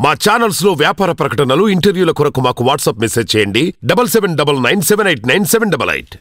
మా ఛానల్స్ లో వ్యాపార ప్రకటనలు ఇంటర్వ్యూల కొరకు మాకు వాట్సాప్ మెసేజ్ చేయండి double seven double nine seven eight nine seven double eight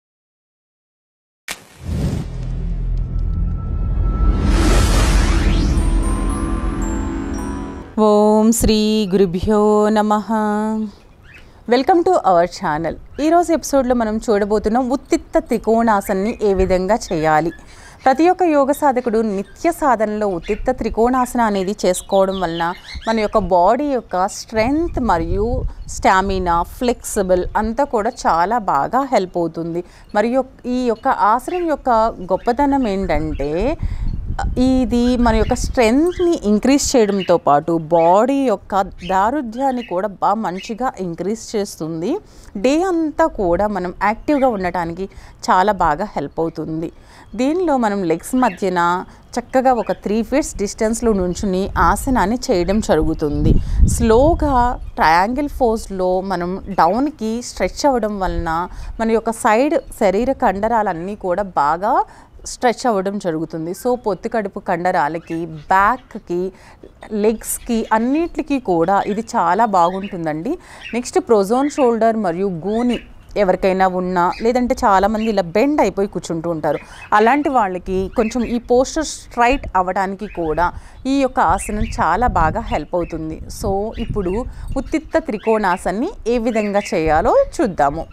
ఓం శ్రీ గురుభ్యో నమ వెల్కమ్ టు అవర్ ఛానల్ ఈరోజు ఎపిసోడ్లో మనం చూడబోతున్నాం ఉత్తిత్త త్రికోణాసన్ని ఏ విధంగా చేయాలి ప్రతి ఒక్క యోగ సాధకుడు నిత్య సాధనలో ఉత్తిత్త త్రికోణాసన అనేది చేసుకోవడం వలన మన యొక్క బాడీ యొక్క స్ట్రెంగ్త్ మరియు స్టామినా ఫ్లెక్సిబుల్ అంతా కూడా చాలా బాగా హెల్ప్ అవుతుంది మరియు ఈ యొక్క ఆసనం యొక్క గొప్పతనం ఏంటంటే ఇది మన యొక్క స్ట్రెంగ్త్ని ఇంక్రీజ్ చేయడంతో పాటు బాడీ యొక్క దారుఢ్యాన్ని కూడా బాగా మంచిగా ఇంక్రీజ్ చేస్తుంది డే అంతా కూడా మనం యాక్టివ్గా ఉండటానికి చాలా బాగా హెల్ప్ అవుతుంది దీనిలో మనం లెగ్స్ మధ్యన చక్కగా ఒక త్రీ ఫీట్స్ డిస్టెన్స్లో నుంచుని ఆసనాన్ని చేయడం జరుగుతుంది స్లోగా ట్రయాంగిల్ ఫోజ్లో మనం డౌన్కి స్ట్రెచ్ అవ్వడం వలన మన యొక్క సైడ్ శరీర కండరాలన్నీ కూడా బాగా స్ట్రెచ్ అవ్వడం జరుగుతుంది సో పొత్తి కడుపు కండరాలకి బ్యాక్కి లెగ్స్కి అన్నిటికీ కూడా ఇది చాలా బాగుంటుందండి నెక్స్ట్ ప్రొజోన్ షోల్డర్ మరియు గూని ఎవరికైనా ఉన్నా లేదంటే చాలామంది ఇలా బెండ్ అయిపోయి కూర్చుంటూ ఉంటారు అలాంటి వాళ్ళకి కొంచెం ఈ పోస్టర్ స్ట్రైట్ అవ్వడానికి కూడా ఈ యొక్క ఆసనం చాలా బాగా హెల్ప్ అవుతుంది సో ఇప్పుడు ఉత్తిత్త త్రికోణాసన్ని ఏ విధంగా చేయాలో చూద్దాము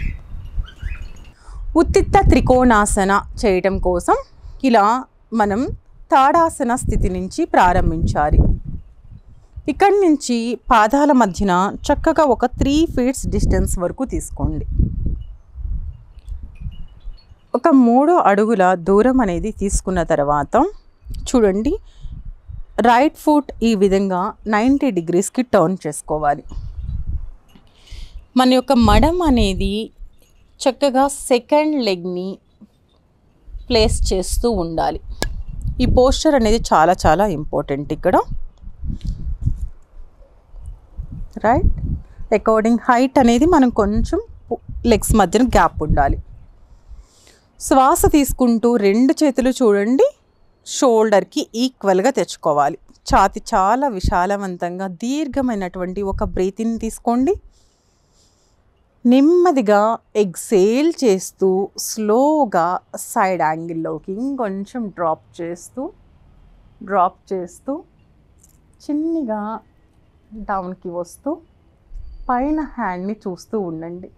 ఉత్తిత్త త్రికోణాసన చేయటం కోసం ఇలా మనం తాడాసన స్థితి నుంచి ప్రారంభించాలి ఇక్కడి నుంచి పాదాల మధ్యన చక్కగా ఒక త్రీ ఫీట్స్ డిస్టెన్స్ వరకు తీసుకోండి ఒక మూడు అడుగుల దూరం అనేది తీసుకున్న తర్వాత చూడండి రైట్ ఫుట్ ఈ విధంగా నైంటీ డిగ్రీస్కి టర్న్ చేసుకోవాలి మన యొక్క మడం అనేది చక్కగా సెకండ్ లెగ్ని ప్లేస్ చేస్తూ ఉండాలి ఈ పోస్చర్ అనేది చాలా చాలా ఇంపార్టెంట్ ఇక్కడ రైట్ అకార్డింగ్ హైట్ అనేది మనం కొంచెం లెగ్స్ మధ్యన గ్యాప్ ఉండాలి శ్వాస తీసుకుంటూ రెండు చేతులు చూడండి షోల్డర్కి ఈక్వల్గా తెచ్చుకోవాలి ఛాతి చాలా విశాలవంతంగా దీర్ఘమైనటువంటి ఒక బ్రీతిని తీసుకోండి నెమ్మదిగా ఎగ్సేల్ చేస్తూ స్లోగా సైడ్ యాంగిల్లోకి ఇంకొంచెం డ్రాప్ చేస్తూ డ్రాప్ చేస్తూ చిన్నగా డౌన్కి వస్తూ పైన హ్యాండ్ని చూస్తూ ఉండండి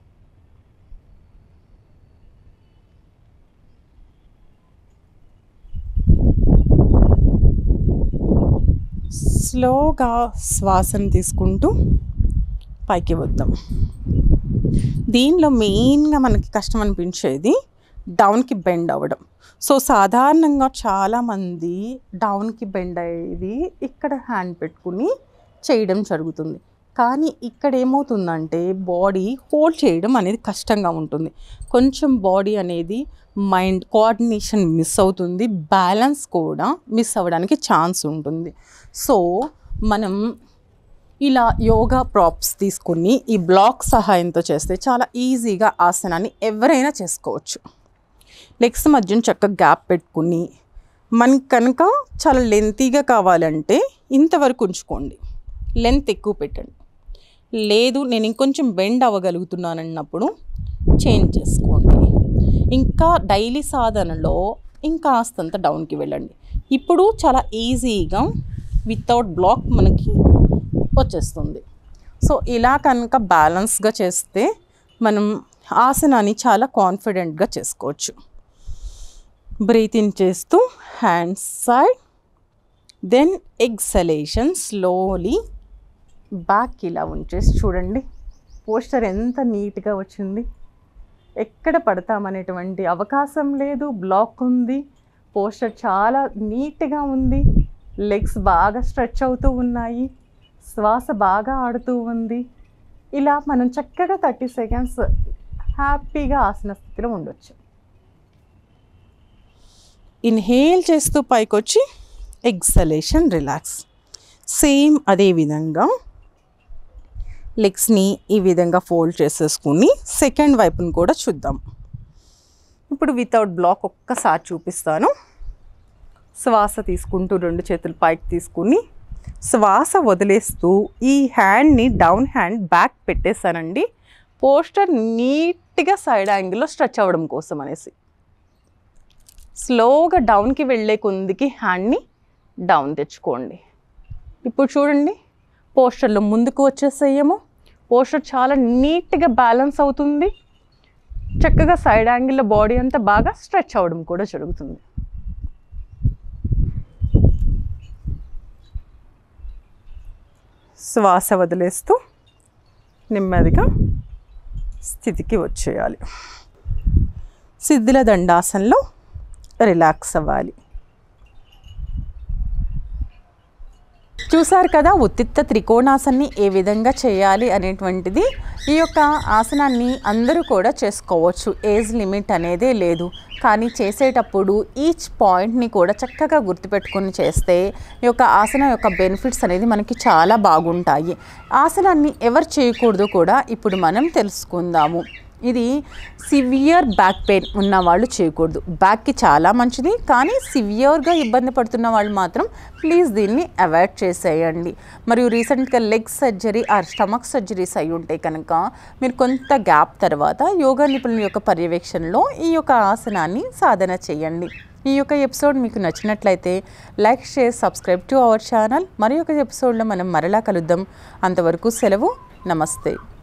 స్లోగా శ్వాసను తీసుకుంటూ పైకి వద్దాం దీనిలో మెయిన్గా మనకి కష్టం అనిపించేది డౌన్కి బెండ్ అవ్వడం సో సాధారణంగా చాలామంది డౌన్కి బెండ్ అయ్యేది ఇక్కడ హ్యాండ్ పెట్టుకుని చేయడం జరుగుతుంది కానీ ఇక్కడ ఏమవుతుందంటే బాడీ హోల్డ్ చేయడం అనేది కష్టంగా ఉంటుంది కొంచెం బాడీ అనేది మైండ్ కోఆర్డినేషన్ మిస్ అవుతుంది బ్యాలెన్స్ కూడా మిస్ అవ్వడానికి ఛాన్స్ ఉంటుంది సో మనం ఇలా యోగా ప్రాప్స్ తీసుకుని ఈ బ్లాక్ సహాయంతో చేస్తే చాలా ఈజీగా ఆసనాన్ని ఎవరైనా చేసుకోవచ్చు లెగ్స్ మధ్యన చక్కగా గ్యాప్ పెట్టుకుని మనకి కనుక చాలా లెంతీగా కావాలంటే ఇంతవరకు ఉంచుకోండి లెంత్ ఎక్కువ పెట్టండి లేదు నేను ఇంకొంచెం బెండ్ అవ్వగలుగుతున్నాను అన్నప్పుడు చేంజ్ చేసుకోండి ఇంకా డైలీ సాధనలో ఇంకా కాస్తంత డౌన్కి వెళ్ళండి ఇప్పుడు చాలా ఈజీగా వితౌట్ బ్లాక్ మనకి వచ్చేస్తుంది సో ఇలా కనుక బ్యాలెన్స్గా చేస్తే మనం ఆసనాన్ని చాలా కాన్ఫిడెంట్గా చేసుకోవచ్చు బ్రీత్ ఇన్ చేస్తూ hands side then exhalation slowly back ఇలా ఉంచేసి చూడండి పోస్టర్ ఎంత నీట్గా వచ్చింది ఎక్కడ పడతామనేటువంటి అవకాశం లేదు బ్లాక్ ఉంది పోస్టర్ చాలా నీట్గా ఉంది లెగ్స్ బాగా స్ట్రెచ్ అవుతూ ఉన్నాయి శ్వాస బాగా ఆడుతూ ఉంది ఇలా మనం చక్కగా థర్టీ సెకండ్స్ హ్యాపీగా ఆసన స్థితిలో ఉండొచ్చు ఇన్హేల్ చేస్తూ పైకొచ్చి ఎగ్సలేషన్ రిలాక్స్ సేమ్ అదే విధంగా లెగ్స్ని ఈ విధంగా ఫోల్డ్ చేసేసుకుని సెకండ్ వైపుని కూడా చూద్దాం ఇప్పుడు వితౌట్ బ్లాక్ ఒక్కసారి చూపిస్తాను శ్వాస తీసుకుంటూ రెండు చేతులు పైకి తీసుకుని శ్వాస వదిలేస్తూ ఈ హ్యాండ్ని డౌన్ హ్యాండ్ బ్యాక్ పెట్టేశానండి పోస్టర్ నీట్గా సైడ్ యాంగిల్లో స్ట్రెచ్ అవ్వడం కోసం అనేసి స్లోగా డౌన్కి వెళ్ళే కొందికి హ్యాండ్ని డౌన్ తెచ్చుకోండి ఇప్పుడు చూడండి పోస్టర్లో ముందుకు వచ్చేసేయము పోస్టర్ చాలా నీట్గా బ్యాలెన్స్ అవుతుంది చక్కగా సైడ్ యాంగిల్లో బాడీ అంతా బాగా స్ట్రెచ్ అవ్వడం కూడా జరుగుతుంది శ్వాస వదిలేస్తూ నెమ్మదిగా స్థితికి వచ్చేయాలి సిద్ధిల దండాసనలో రిలాక్స్ అవ్వాలి చూసారు కదా ఉత్తిత్త త్రికోణాసన్ని ఏ విధంగా చేయాలి అనేటువంటిది ఈ యొక్క ఆసనాన్ని అందరూ కూడా చేసుకోవచ్చు ఏజ్ లిమిట్ అనేదే లేదు కానీ చేసేటప్పుడు ఈచ్ పాయింట్ని కూడా చక్కగా గుర్తుపెట్టుకొని చేస్తే ఈ యొక్క ఆసనం యొక్క బెనిఫిట్స్ అనేది మనకి చాలా బాగుంటాయి ఆసనాన్ని ఎవరు చేయకూడదు కూడా ఇప్పుడు మనం తెలుసుకుందాము ఇది సివియర్ బ్యాక్ పెయిన్ ఉన్న వాళ్ళు చేయకూడదు బ్యాక్కి చాలా మంచిది కానీ సివియర్గా ఇబ్బంది పడుతున్న వాళ్ళు మాత్రం ప్లీజ్ దీన్ని అవాయిడ్ చేసేయండి మరియు రీసెంట్గా leg surgery or stomach surgeries అయి ఉంటే కనుక మీరు కొంత గ్యాప్ తర్వాత యోగా నిపుణుల యొక్క పర్యవేక్షణలో ఈ యొక్క ఆసనాన్ని సాధన చేయండి ఈ యొక్క ఎపిసోడ్ మీకు నచ్చినట్లయితే like share subscribe to our channel మరి ఒక ఎపిసోడ్లో మనం మరలా కలుద్దాం అంతవరకు సెలవు నమస్తే